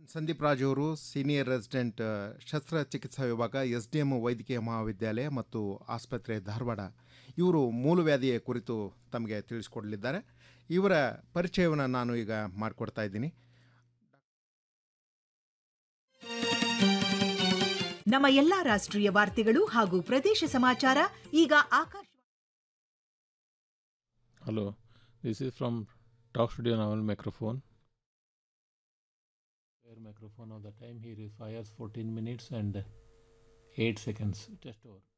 ಸಂದೀಪ್ ರಾಜ್ ಅವರು senior resident ಆ, ಶಸ್ತ್ರಚಿಕಿತ್ಸಾ ವಿಭಾಗ ಎಸ್ ಡಿ ಎಂ ವೈದ್ಯಕೀಯ ಮಹಾವಿದ್ಯಾಲಯ ಮತ್ತು ಆಸ್ಪತ್ರೆ ಧಾರವಾಡ ಇವರು ಮೂಲವ್ಯಾಧಿಯ ಕುರಿತು ತಮಗೆ ತಿಳಿಸ್ಕೊಡಲಿದ್ದಾರೆ ಇವರ ಪರಿಚಯವನ್ನು ನಾನು ಈಗ ಮಾಡಿಕೊಡ್ತಾ ಇದ್ದೀನಿ ನಮ್ಮ ಎಲ್ಲಾ ರಾಷ್ಟ್ರೀಯ ವಾರ್ತೆಗಳು ಹಾಗೂ ಪ್ರದೇಶ ಸಮಾಚಾರ ಈಗ ಆಕಾಶ Hello, this is from Talk Studio Novel microphone. Where microphone of the time here is 5 hours 14 minutes and 8 seconds. Test over.